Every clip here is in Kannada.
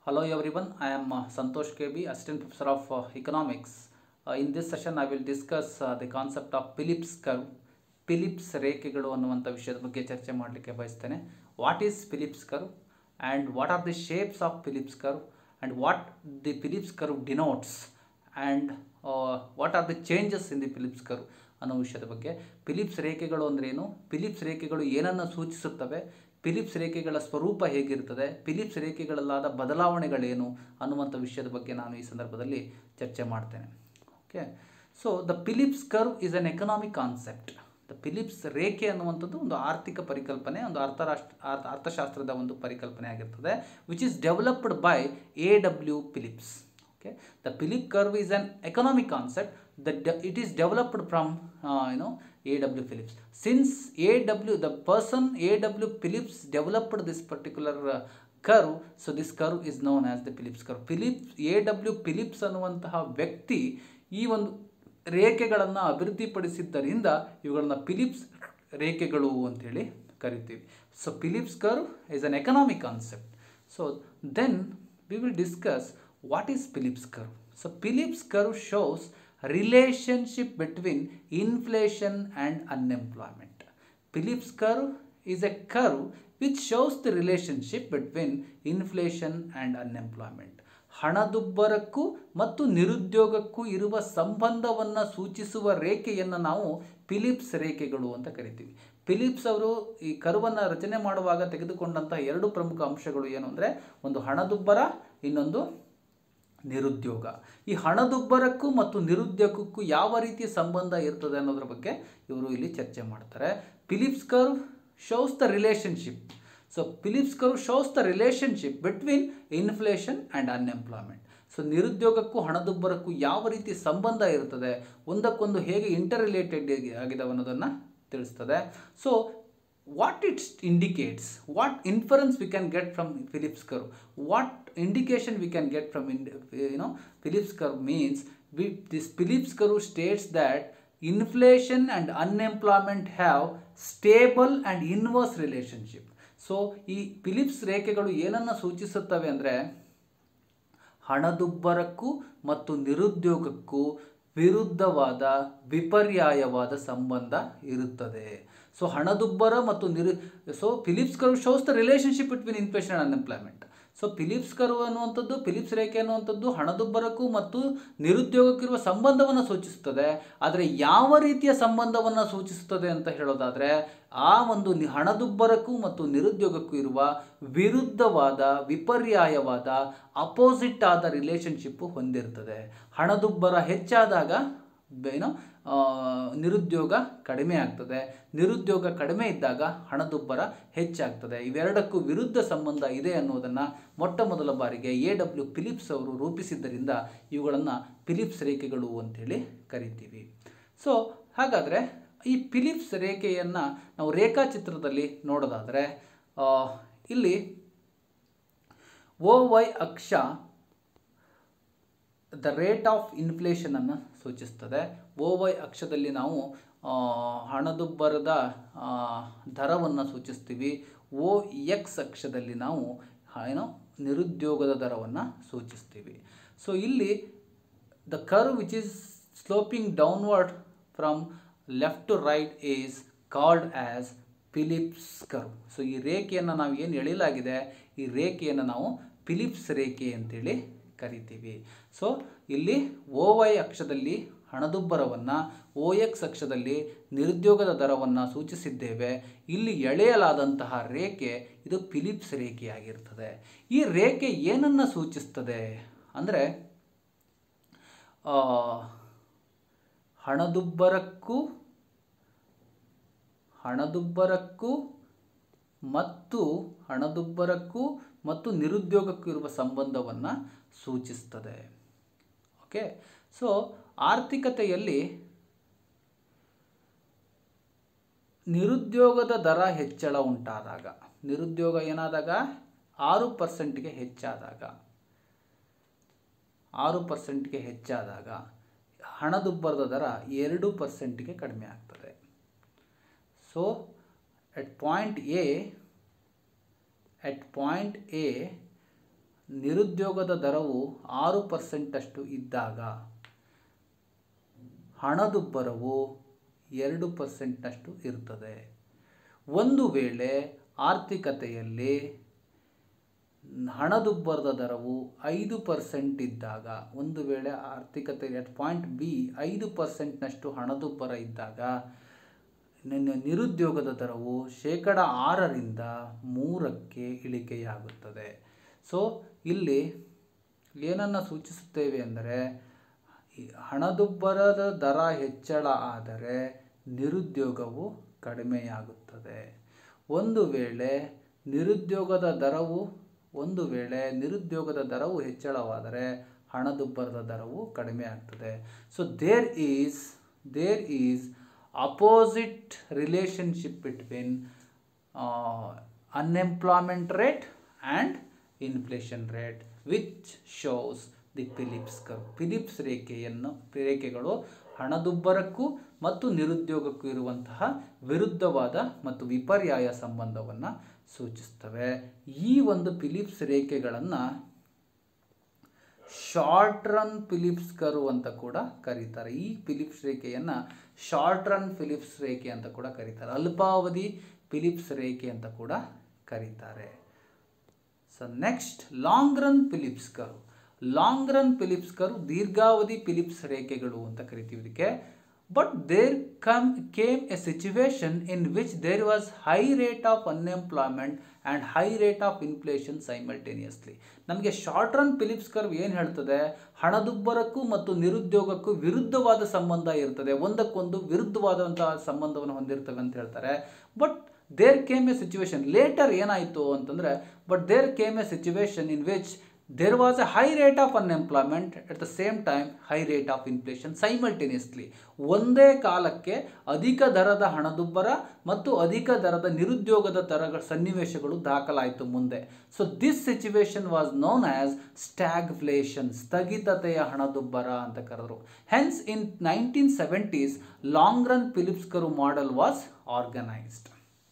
Hello everyone, I am uh, Santosh KB, Assistant Professor of uh, Economics. Uh, in this session, I will discuss uh, the concept of Phillips curve. Phillips ರೇಖೆಗಳು ಅನ್ನುವಂಥ ವಿಷಯದ ಬಗ್ಗೆ ಚರ್ಚೆ ಮಾಡಲಿಕ್ಕೆ ಬಯಸ್ತೇನೆ what is Phillips curve and what are the shapes of Phillips curve and what the Phillips curve denotes and what are the changes in the Phillips curve ಅನ್ನೋ ವಿಷಯದ ಬಗ್ಗೆ ಫಿಲಿಪ್ಸ್ ರೇಖೆಗಳು ಅಂದ್ರೇನು ಫಿಲಿಪ್ಸ್ ರೇಖೆಗಳು ಏನನ್ನು ಸೂಚಿಸುತ್ತವೆ ಫಿಲಿಪ್ಸ್ ರೇಖೆಗಳ ಸ್ವರೂಪ ಹೇಗಿರ್ತದೆ ಫಿಲಿಪ್ಸ್ ರೇಖೆಗಳಲ್ಲಾದ ಬದಲಾವಣೆಗಳೇನು ಅನ್ನುವಂಥ ವಿಷಯದ ಬಗ್ಗೆ ನಾನು ಈ ಸಂದರ್ಭದಲ್ಲಿ ಚರ್ಚೆ ಮಾಡ್ತೇನೆ okay so the Phillips curve is an economic concept the Phillips ರೇಖೆ ಅನ್ನುವಂಥದ್ದು ಒಂದು ಆರ್ಥಿಕ ಪರಿಕಲ್ಪನೆ ಒಂದು ಅರ್ಥರಾಷ್ಟ್ರ ಅರ್ಥ ಅರ್ಥಶಾಸ್ತ್ರದ ಒಂದು ಪರಿಕಲ್ಪನೆ ಆಗಿರ್ತದೆ which is developed by A W Phillips okay the Philip curve is an economic concept the it is developed from you know A W Phillips since A W the person A W Phillips developed this particular curve so this curve is known as the Phillips curve Phillips A W Phillips ಅನ್ನುವಂತಹ ವ್ಯಕ್ತಿ ಈ ಒಂದು ರೇಖೆಗಳನ್ನು ಅಭಿವೃದ್ಧಿಪಡಿಸಿದ್ದರಿಂದ ಇವುಗಳನ್ನ ಫಿಲಿಪ್ಸ್ ರೇಖೆಗಳು ಅಂತೇಳಿ ಕರಿತೀವಿ so Phillips curve is an economic concept so then we will discuss what is Phillips curve so Phillips curve shows relationship between inflation and unemployment Phillips curve is a curve which shows the relationship between inflation and unemployment ಹಣದುಬ್ಬರಕ್ಕೂ ಮತ್ತು ನಿರುದ್ಯೋಗಕ್ಕೂ ಇರುವ ಸಂಬಂಧವನ್ನು ಸೂಚಿಸುವ ರೇಖೆಯನ್ನು ನಾವು ಫಿಲಿಪ್ಸ್ ರೇಖೆಗಳು ಅಂತ ಕರಿತೀವಿ ಫಿಲಿಪ್ಸ್ ಅವರು ಈ ಕರುವನ್ನು ರಚನೆ ಮಾಡುವಾಗ ತೆಗೆದುಕೊಂಡಂತಹ ಎರಡು ಪ್ರಮುಖ ಅಂಶಗಳು ಏನು ಅಂದರೆ ಒಂದು ಹಣದುಬ್ಬರ ಇನ್ನೊಂದು ನಿರುದ್ಯೋಗ ಈ ಹಣದುಬ್ಬರಕ್ಕೂ ಮತ್ತು ನಿರುದ್ಯೋಗಕ್ಕೂ ಯಾವ ರೀತಿಯ ಸಂಬಂಧ ಇರ್ತದೆ ಅನ್ನೋದ್ರ ಬಗ್ಗೆ ಇವರು ಇಲ್ಲಿ ಚರ್ಚೆ ಮಾಡ್ತಾರೆ Phillips curve shows the relationship so Phillips curve shows the relationship between inflation and unemployment so ನಿರುದ್ಯೋಗಕ್ಕೂ ಹಣದುಬ್ಬರಕ್ಕೂ ಯಾವ ರೀತಿ ಸಂಬಂಧ ಇರ್ತದೆ ಒಂದಕ್ಕೊಂದು ಹೇಗೆ ಇಂಟರ್ ರಿಲೇಟೆಡ್ ಆಗಿದೆ ಅನ್ನೋದನ್ನು ತಿಳಿಸ್ತದೆ so what it's indicates what inference we can get from Phillips curve what indication we can get from you know Phillips curve means we this Phillips curve states that inflation and unemployment have stable and inverse relationship so ಈ ಫಿಲಿಪ್ಸ್ ರೇಖೆಗಳು ಏನನ್ನು ಸೂಚಿಸುತ್ತವೆ ಅಂದರೆ ಹಣದುಬ್ಬರಕ್ಕೂ ಮತ್ತು ನಿರುದ್ಯೋಗಕ್ಕೂ ವಿರುದ್ಧವಾದ ವಿಪರ್ಯಾಯವಾದ ಸಂಬಂಧ ಇರುತ್ತದೆ ಸೊ ಹಣದುಬ್ಬರ ಮತ್ತು ನಿರು so Phillips curve shows the relationship between inflation and unemployment so Phillips curve ಅನ್ನುವಂಥದ್ದು ಫಿಲಿಪ್ಸ್ ರೇಖೆ ಅನ್ನುವಂಥದ್ದು ಹಣದುಬ್ಬರಕ್ಕೂ ಮತ್ತು ನಿರುದ್ಯೋಗಕ್ಕಿರುವ ಸಂಬಂಧವನ್ನು ಸೂಚಿಸುತ್ತದೆ ಆದರೆ ಯಾವ ರೀತಿಯ ಸಂಬಂಧವನ್ನು ಸೂಚಿಸುತ್ತದೆ ಅಂತ ಹೇಳೋದಾದರೆ ಆ ಒಂದು ಹಣದುಬ್ಬರಕ್ಕೂ ಮತ್ತು ನಿರುದ್ಯೋಗಕ್ಕೂ ಇರುವ ವಿರುದ್ಧವಾದ ವಿಪರ್ಯಾಯವಾದ ಅಪೋಸಿಟ್ ಆದ ರಿಲೇಷನ್ಶಿಪ್ಪು ಹೊಂದಿರ್ತದೆ ಹಣದುಬ್ಬರ ಹೆಚ್ಚಾದಾಗ ಏನೋ ನಿರುದ್ಯೋಗ ಕಡಿಮೆ ಆಗ್ತದೆ ನಿರುದ್ಯೋಗ ಕಡಿಮೆ ಇದ್ದಾಗ ಹಣದುಬ್ಬರ ಹೆಚ್ಚಾಗ್ತದೆ ಇವೆರಡಕ್ಕೂ ವಿರುದ್ಧ ಸಂಬಂಧ ಇದೆ ಅನ್ನೋದನ್ನು ಮೊಟ್ಟ ಮೊದಲ ಬಾರಿಗೆ ಎ ಡಬ್ಲ್ಯೂ ಫಿಲಿಪ್ಸ್ ಅವರು ರೂಪಿಸಿದ್ದರಿಂದ ಇವುಗಳನ್ನು ಫಿಲಿಪ್ಸ್ ರೇಖೆಗಳು ಅಂತೇಳಿ ಕರಿತೀವಿ ಸೊ ಹಾಗಾದರೆ ಈ ಫಿಲಿಪ್ಸ್ ರೇಖೆಯನ್ನು ನಾವು ರೇಖಾಚಿತ್ರದಲ್ಲಿ ನೋಡೋದಾದರೆ ಇಲ್ಲಿ ಓ ವೈ ಅಕ್ಷ ದ ರೇಟ್ ಆಫ್ ಇನ್ಫ್ಲೇಷನನ್ನು ಸೂಚಿಸ್ತದೆ ಓ ವೈ ಅಕ್ಷದಲ್ಲಿ ನಾವು ಹಣದುಬ್ಬರದ ದರವನ್ನು ಸೂಚಿಸ್ತೀವಿ ಓ ಎಕ್ಸ್ ಅಕ್ಷದಲ್ಲಿ ನಾವು ಏನೋ ನಿರುದ್ಯೋಗದ ದರವನ್ನು ಸೂಚಿಸ್ತೀವಿ ಸೊ ಇಲ್ಲಿ the curve which is sloping downward from left to right is called as Phillips curve so ಈ ರೇಖೆಯನ್ನು ನಾವು ಏನು ಎಳೆಯಲಾಗಿದೆ ಈ ರೇಖೆಯನ್ನು ನಾವು ಫಿಲಿಪ್ಸ್ ರೇಖೆ ಅಂತೇಳಿ ಕರಿತೀವಿ ಸೊ ಇಲ್ಲಿ ಓ ವೈ ಅಕ್ಷದಲ್ಲಿ ಹಣದುಬ್ಬರವನ್ನು ಓ ಎಕ್ಸ್ ಅಕ್ಷದಲ್ಲಿ ನಿರುದ್ಯೋಗದ ದರವನ್ನು ಸೂಚಿಸಿದ್ದೇವೆ ಇಲ್ಲಿ ಎಳೆಯಲಾದಂತಹ ರೇಖೆ ಇದು ಫಿಲಿಪ್ಸ್ ರೇಖೆಯಾಗಿರ್ತದೆ ಈ ರೇಖೆ ಏನನ್ನು ಸೂಚಿಸ್ತದೆ ಅಂದರೆ ಹಣದುಬ್ಬರಕ್ಕೂ ಹಣದುಬ್ಬರಕ್ಕೂ ಮತ್ತು ಹಣದುಬ್ಬರಕ್ಕೂ ಮತ್ತು ನಿರುದ್ಯೋಗಕ್ಕೂ ಇರುವ ಸಂಬಂಧವನ್ನು ಸೂಚಿಸ್ತದೆ ಓಕೆ ಸೊ ಆರ್ಥಿಕತೆಯಲ್ಲಿ ನಿರುದ್ಯೋಗದ ದರ ಹೆಚ್ಚಳ ಉಂಟಾದಾಗ ನಿರುದ್ಯೋಗ ಏನಾದಾಗ ಆರು ಪರ್ಸೆಂಟ್ಗೆ ಹೆಚ್ಚಾದಾಗ ಆರು ಪರ್ಸೆಂಟ್ಗೆ ಹೆಚ್ಚಾದಾಗ ಹಣದುಬ್ಬರದ ದರ ಎರಡು ಪರ್ಸೆಂಟ್ಗೆ ಕಡಿಮೆ ಆಗ್ತದೆ so at point A at point A ನಿರುದ್ಯೋಗದ ದರವು ಆರು ಪರ್ಸೆಂಟಷ್ಟು ಇದ್ದಾಗ ಹಣದುಬ್ಬರವು ಎರಡು ಪರ್ಸೆಂಟ್ನಷ್ಟು ಇರುತ್ತದೆ ಒಂದು ವೇಳೆ ಆರ್ಥಿಕತೆಯಲ್ಲಿ ಹಣದುಬ್ಬರದ ದರವು ಐದು ಪರ್ಸೆಂಟ್ ಇದ್ದಾಗ ಒಂದು ವೇಳೆ ಆರ್ಥಿಕತೆ ಅಟ್ ಪಾಯಿಂಟ್ ಬಿ ಐದು ಪರ್ಸೆಂಟ್ನಷ್ಟು ಹಣದುಬ್ಬರ ಇದ್ದಾಗ ನಿನ್ನ ನಿರುದ್ಯೋಗದ ದರವು ಶೇಕಡ ಆರರಿಂದ ಮೂರಕ್ಕೆ ಇಳಿಕೆಯಾಗುತ್ತದೆ ಸೊ ಇಲ್ಲಿ ಏನನ್ನು ಸೂಚಿಸುತ್ತೇವೆ ಅಂದರೆ ಈ ಹಣದುಬ್ಬರದ ದರ ಹೆಚ್ಚಳ ಆದರೆ ನಿರುದ್ಯೋಗವು ಕಡಿಮೆಯಾಗುತ್ತದೆ ಒಂದು ವೇಳೆ ನಿರುದ್ಯೋಗದ ದರವು ಒಂದು ವೇಳೆ ನಿರುದ್ಯೋಗದ ದರವು ಹೆಚ್ಚಳವಾದರೆ ಹಣದುಬ್ಬರದ ದರವು ಕಡಿಮೆ ಆಗ್ತದೆ so there is there is opposite relationship between unemployment rate and inflation rate which shows the Phillips curve Phillips ರೇಖೆಯನ್ನು ರೇಖೆಗಳು ಹಣದುಬ್ಬರಕ್ಕೂ ಮತ್ತು ನಿರುದ್ಯೋಗಕ್ಕೂ ಇರುವಂತಹ ವಿರುದ್ಧವಾದ ಮತ್ತು ವಿಪರ್ಯಾಯ ಸಂಬಂಧವನ್ನು ಸೂಚಿಸ್ತವೆ ಈ ಒಂದು ಫಿಲಿಪ್ಸ್ ರೇಖೆಗಳನ್ನು ಶಾರ್ಟ್ ರನ್ ಫಿಲಿಪ್ಸ್ ಕರ್ವ್ ಅಂತ ಕೂಡ ಕರೀತಾರೆ ಈ ಫಿಲಿಪ್ಸ್ ರೇಖೆಯನ್ನು ಶಾರ್ಟ್ ರನ್ ಫಿಲಿಪ್ಸ್ ರೇಖೆ ಅಂತ ಕೂಡ ಕರೀತಾರೆ ಅಲ್ಪಾವಧಿ ಫಿಲಿಪ್ಸ್ ರೇಖೆ ಅಂತ ಕೂಡ ಕರೀತಾರೆ so next long run Phillips curve long run Phillips curve ದೀರ್ಘಾವಧಿ ಫಿಲಿಪ್ಸ್ ರೇಖೆಗಳು ಅಂತ ಕರಿತೀವಿ ಇದಕ್ಕೆ but there come came a situation in which there was high rate of unemployment and high rate of inflation simultaneously ನಮಗೆ ಶಾರ್ಟ್ ರನ್ ಫಿಲಿಪ್ಸ್ ಕರ್ವ್ ಏನು ಹೇಳ್ತದೆ ಹಣದುಬ್ಬರಕ್ಕೂ ಮತ್ತು ನಿರುದ್ಯೋಗಕ್ಕೂ ವಿರುದ್ಧವಾದ ಸಂಬಂಧ ಇರ್ತದೆ ಒಂದಕ್ಕೊಂದು ವಿರುದ್ಧವಾದಂತಹ ಸಂಬಂಧವನ್ನು ಹೊಂದಿರ್ತವೆ ಅಂತ ಹೇಳ್ತಾರೆ but there came a situation later ಏನಾಯಿತು ಅಂತಂದರೆ but there came a situation in which there was a high rate of unemployment at the same time high rate of inflation simultaneously ಒಂದೇ ಕಾಲಕ್ಕೆ ಅಧಿಕ ದರದ ಹಣದುಬ್ಬರ ಮತ್ತು ಅಧಿಕ ದರದ ನಿರುದ್ಯೋಗದ ದರಗಳ ಸನ್ನಿವೇಶಗಳು ದಾಖಲಾಯಿತು ಮುಂದೆ so this situation was known as stagflation ಸ್ಥಗಿತತೆಯ ಹಣದುಬ್ಬರ ಅಂತ ಕರೆದರು hence in nineteen seventies long run Phillips curve model was organised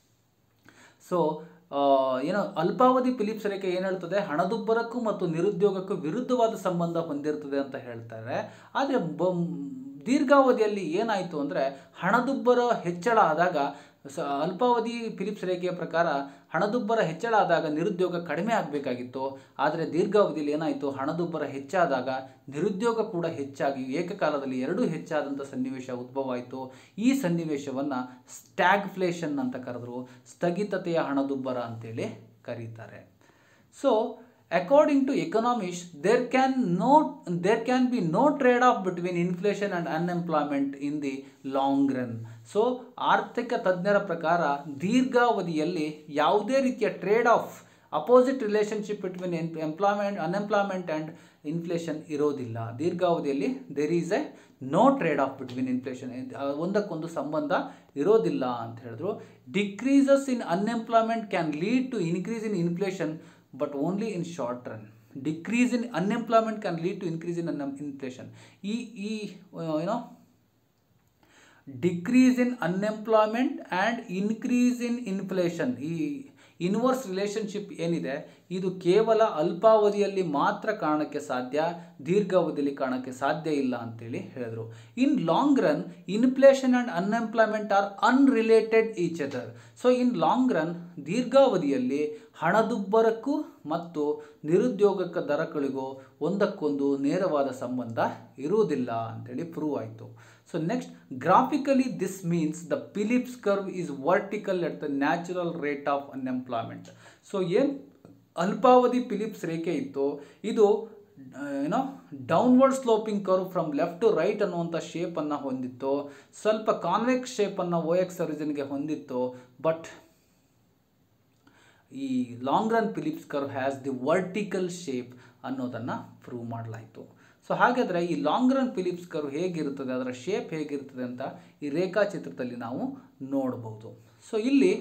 so ಏನೋ ಅಲ್ಪಾವಧಿ ಫಿಲಿಪ್ಸ್ ರೇಖೆ ಏನು ಹೇಳ್ತದೆ ಹಣದುಬ್ಬರಕ್ಕೂ ಮತ್ತು ನಿರುದ್ಯೋಗಕ್ಕೂ ವಿರುದ್ಧವಾದ ಸಂಬಂಧ ಹೊಂದಿರ್ತದೆ ಅಂತ ಹೇಳ್ತಾರೆ ಆದರೆ ಬ ದೀರ್ಘಾವಧಿಯಲ್ಲಿ ಏನಾಯಿತು ಅಂದರೆ ಹಣದುಬ್ಬರ ಹೆಚ್ಚಳ ಆದಾಗ ಸ ಅಲ್ಪಾವಧಿ ಫಿಲಿಪ್ಸ್ ರೇಖೆಯ ಪ್ರಕಾರ ಹಣದುಬ್ಬರ ಹೆಚ್ಚಳ ಆದಾಗ ನಿರುದ್ಯೋಗ ಕಡಿಮೆ ಆಗಬೇಕಾಗಿತ್ತು ಆದರೆ ದೀರ್ಘಾವಧಿಯಲ್ಲಿ ಏನಾಯಿತು ಹಣದುಬ್ಬರ ಹೆಚ್ಚಾದಾಗ ನಿರುದ್ಯೋಗ ಕೂಡ ಹೆಚ್ಚಾಗಿ ಏಕಕಾಲದಲ್ಲಿ ಎರಡೂ ಹೆಚ್ಚಾದಂಥ ಸನ್ನಿವೇಶ ಉದ್ಭವ ಆಯಿತು ಈ ಸನ್ನಿವೇಶವನ್ನು ಸ್ಟ್ಯಾಗ್ಫ್ಲೇಷನ್ ಅಂತ ಕರೆದ್ರು ಸ್ಥಗಿತತೆಯ ಹಣದುಬ್ಬರ ಅಂತೇಳಿ ಕರೀತಾರೆ so according to economist there can no there can be no trade off between inflation and unemployment in the long run so ಆರ್ಥಿಕ ತಜ್ಞರ ಪ್ರಕಾರ ದೀರ್ಘಾವಧಿಯಲ್ಲಿ ಯಾವುದೇ ರೀತಿಯ trade off opposite relationship between employment unemployment and inflation ಇರೋದಿಲ್ಲ ದೀರ್ಘಾವಧಿಯಲ್ಲಿ there is a no trade off between inflation ಒಂದಕ್ಕೊಂದು ಸಂಬಂಧ ಇರೋದಿಲ್ಲ ಅಂತ ಹೇಳಿದ್ರು decreases in unemployment can lead to increase in inflation but only in short run decrease in unemployment can lead to increase in un inflation ಈ ಈ ಏನೋ decrease in unemployment and increase in inflation ಈ ಇನ್ವರ್ಸ್ ರಿಲೇಷನ್ಶಿಪ್ ಏನಿದೆ ಇದು ಕೇವಲ ಅಲ್ಪಾವಧಿಯಲ್ಲಿ ಮಾತ್ರ ಕಾಣಕ್ಕೆ ಸಾಧ್ಯ ದೀರ್ಘಾವಧಿಯಲ್ಲಿ ಕಾಣಕ್ಕೆ ಸಾಧ್ಯ ಇಲ್ಲ ಅಂತೇಳಿ ಹೇಳಿದ್ರು in long run inflation and unemployment are unrelated each other so in long run ದೀರ್ಘಾವಧಿಯಲ್ಲಿ ಹಣದುಬ್ಬರಕ್ಕೂ ಮತ್ತು ನಿರುದ್ಯೋಗಕ್ಕ ದರಗಳಿಗೂ ಒಂದಕ್ಕೊಂದು ನೇರವಾದ ಸಂಬಂಧ ಇರುವುದಿಲ್ಲ ಅಂತೇಳಿ ಪ್ರೂವ್ ಆಯಿತು so next graphically this means the Phillips curve is vertical at the natural rate of unemployment so ಏನು ಅಲ್ಪಾವಧಿ ಫಿಲಿಪ್ಸ್ ರೇಖೆ ಇತ್ತು ಇದು ಏನೋ downward sloping curve from left to right ಅನ್ನುವಂಥ ಶೇಪನ್ನು ಹೊಂದಿತ್ತು ಸ್ವಲ್ಪ ಕಾನ್ವೆಕ್ಸ್ ಶೇಪನ್ನು ಓ ಎಕ್ಸ್ ಒರಿಜಿನ್ಗೆ ಹೊಂದಿತ್ತು ಬಟ್ ಈ long run Phillips curve has the vertical shape ಅನ್ನೋದನ್ನು ಪ್ರೂವ್ ಮಾಡಲಾಯಿತು ಸೊ ಹಾಗಾದರೆ ಈ ಲಾಂಗ್ ರನ್ ಫಿಲಿಪ್ಸ್ ಕರ್ವ್ ಹೇಗಿರುತ್ತದೆ ಅದರ ಶೇಪ್ ಹೇಗಿರ್ತದೆ ಅಂತ ಈ ರೇಖಾಚಿತ್ರದಲ್ಲಿ ನಾವು ನೋಡ್ಬೋದು ಸೊ ಇಲ್ಲಿ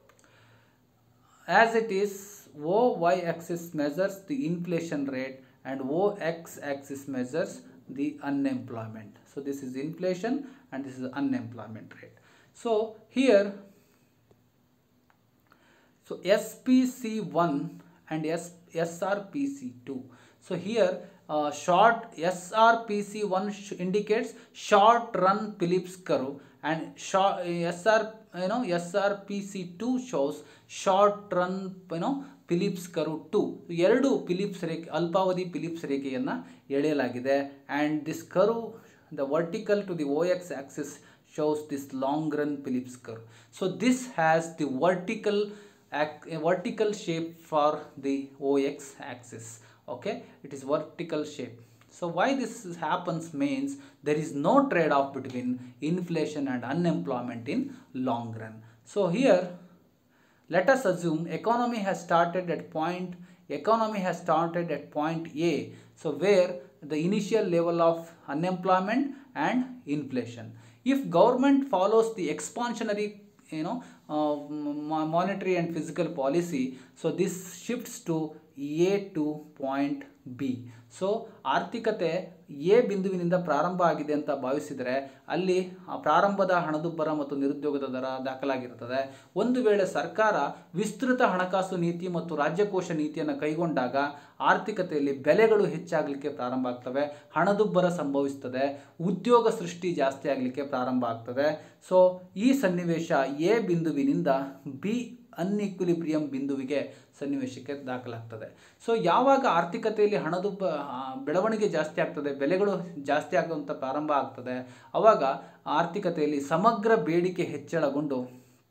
as it is O Y axis measures the inflation rate and O X axis measures the unemployment so this is inflation and this is unemployment rate so here So SPC1 and S, SRPC2. So here uh, short SRPC1 sh- indicates short run Phillips curve and short SR you know SRPC2 shows short run you know Phillips curve two ಎರಡು ಫಿಲಿಪ್ಸ್ ರೇಖೆ ಅಲ್ಪಾವಧಿ ಫಿಲಿಪ್ಸ್ ರೇಖೆಯನ್ನು ಎಳೆಯಲಾಗಿದೆ and this curve the vertical to the O X axis shows this long run Phillips curve. So this has the vertical ac- vertical shape for the OX axis. Okay, it is vertical shape. So why this happens means there is no trade-off between inflation and unemployment in long run. So here let us assume economy has started at point economy has started at point a so where the initial level of unemployment and inflation if government follows the expansionary you know uh, mo- monetary and physical policy so this shifts to a to point b so ಆರ್ಥಿಕತೆ ಎ ಬಿಂದುವಿನಿಂದ ಪ್ರಾರಂಭ ಆಗಿದೆ ಅಂತ ಭಾವಿಸಿದರೆ ಅಲ್ಲಿ ಆ ಪ್ರಾರಂಭದ ಹಣದುಬ್ಬರ ಮತ್ತು ನಿರುದ್ಯೋಗದ ದರ ದಾಖಲಾಗಿರುತ್ತದೆ ಒಂದು ವೇಳೆ ಸರ್ಕಾರ ವಿಸ್ತೃತ ಹಣಕಾಸು ನೀತಿ ಮತ್ತು ರಾಜ್ಯಕೋಶ ನೀತಿಯನ್ನು ಕೈಗೊಂಡಾಗ ಆರ್ಥಿಕತೆಯಲ್ಲಿ ಬೆಲೆಗಳು ಹೆಚ್ಚಾಗಲಿಕ್ಕೆ ಪ್ರಾರಂಭ ಆಗ್ತವೆ ಹಣದುಬ್ಬರ ಸಂಭವಿಸ್ತದೆ ಉದ್ಯೋಗ ಸೃಷ್ಟಿ ಜಾಸ್ತಿ ಆಗಲಿಕ್ಕೆ ಪ್ರಾರಂಭ ಆಗ್ತದೆ ಸೊ ಈ ಸನ್ನಿವೇಶ ಎ ಬಿಂದುವಿನಿಂದ ಬಿ ಅನ್ಇಕ್ವಿಲಿಬ್ರಿಯಂ ಬಿಂದುವಿಗೆ ಸನ್ನಿವೇಶಕ್ಕೆ ದಾಖಲಾಗ್ತದೆ ಸೊ ಯಾವಾಗ ಆರ್ಥಿಕತೆಯಲ್ಲಿ ಹಣದುಬ್ಬ ಆ, ಬೆಳವಣಿಗೆ ಜಾಸ್ತಿ ಆಗ್ತದೆ ಬೆಲೆಗಳು ಜಾಸ್ತಿ ಆಗುವಂಥ ಪ್ರಾರಂಭ ಆಗ್ತದೆ ಆವಾಗ ಆರ್ಥಿಕತೆಯಲ್ಲಿ ಸಮಗ್ರ ಬೇಡಿಕೆ ಹೆಚ್ಚಳಗೊಂಡು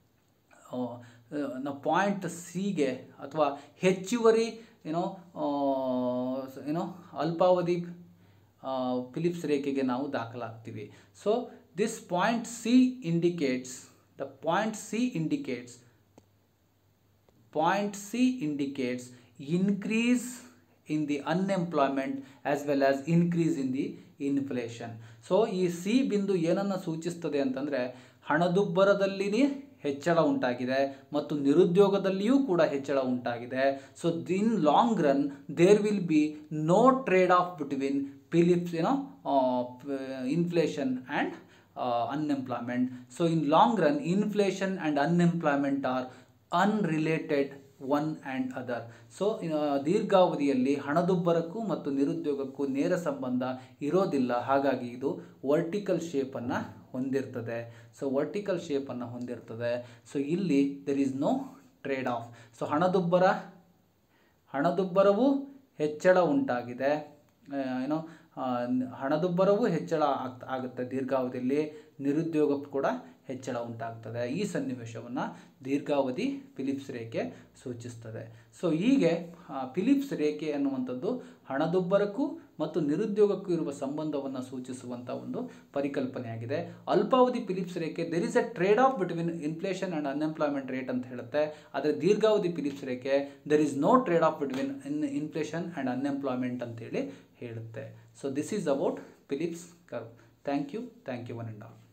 ನಾವು ಪಾಯಿಂಟ್ ಸಿಗೆ ಅಥವಾ ಹೆಚ್ಚುವರಿ ಏನೋ ಏನೋ ಅಲ್ಪಾವಧಿ ಫಿಲಿಪ್ಸ್ ರೇಖೆಗೆ ನಾವು ದಾಖಲಾಗ್ತೀವಿ so this point C indicates the point C indicates point C indicates increase in the unemployment as well as increase in the inflation. So ಈ ಸಿ ಬಿಂದು ಏನನ್ನು ಸೂಚಿಸ್ತದೆ ಅಂತಂದರೆ ಹಣದುಬ್ಬರದಲ್ಲಿ ಹೆಚ್ಚಳ ಉಂಟಾಗಿದೆ ಮತ್ತು ನಿರುದ್ಯೋಗದಲ್ಲಿಯೂ ಕೂಡ ಹೆಚ್ಚಳ ಉಂಟಾಗಿದೆ so in long run there will be no trade off between Phillips ಏನೋ inflation and unemployment. So in long run, inflation and unemployment are unrelated one and other so ದೀರ್ಘಾವಧಿಯಲ್ಲಿ ಹಣದುಬ್ಬರಕ್ಕೂ ಮತ್ತು ನಿರುದ್ಯೋಗಕ್ಕೂ ನೇರ ಸಂಬಂಧ ಇರೋದಿಲ್ಲ ಹಾಗಾಗಿ ಇದು ವರ್ಟಿಕಲ್ ಶೇಪನ್ನು ಹೊಂದಿರ್ತದೆ ಸೊ ವರ್ಟಿಕಲ್ ಶೇಪನ್ನು ಹೊಂದಿರ್ತದೆ ಸೊ ಇಲ್ಲಿ there is no trade off so ಹಣದುಬ್ಬರ ಹಣದುಬ್ಬರವೂ ಹೆಚ್ಚಳ ಉಂಟಾಗಿದೆ ಆ, ಏನೋ ಆ, ನ- ಹಣದುಬ್ಬರವೂ ಹೆಚ್ಚಳ ಆಗ್ತ ಆಗುತ್ತೆ ದೀರ್ಘಾವಧಿಯಲ್ಲಿ ನಿರುದ್ಯೋಗ ಕೂಡ ಹೆಚ್ಚಳ ಉಂಟಾಗ್ತದೆ ಈ ಸನ್ನಿವೇಶವನ್ನು ದೀರ್ಘಾವಧಿ ಫಿಲಿಪ್ಸ್ ರೇಖೆ ಸೂಚಿಸ್ತದೆ ಸೊ ಹೀಗೆ ಆ, ಫಿಲಿಪ್ಸ್ ರೇಖೆ ಅನ್ನುವಂಥದ್ದು ಹಣದುಬ್ಬರಕ್ಕೂ ಮತ್ತು ನಿರುದ್ಯೋಗಕ್ಕೂ ಇರುವ ಸಂಬಂಧವನ್ನು ಸೂಚಿಸುವಂಥ ಒಂದು ಪರಿಕಲ್ಪನೆಯಾಗಿದೆ ಅಲ್ಪಾವಧಿ ಫಿಲಿಪ್ಸ್ ರೇಖೆ there is a trade off between inflation and unemployment rate ಅಂತ ಹೇಳುತ್ತೆ ಆದರೆ ದೀರ್ಘಾವಧಿ ಫಿಲಿಪ್ಸ್ ರೇಖೆ there is no trade off between in inflation and unemployment ಅಂತೇಳಿ ಹೇಳುತ್ತೆ so this is about Phillips curve thank you thank you one and all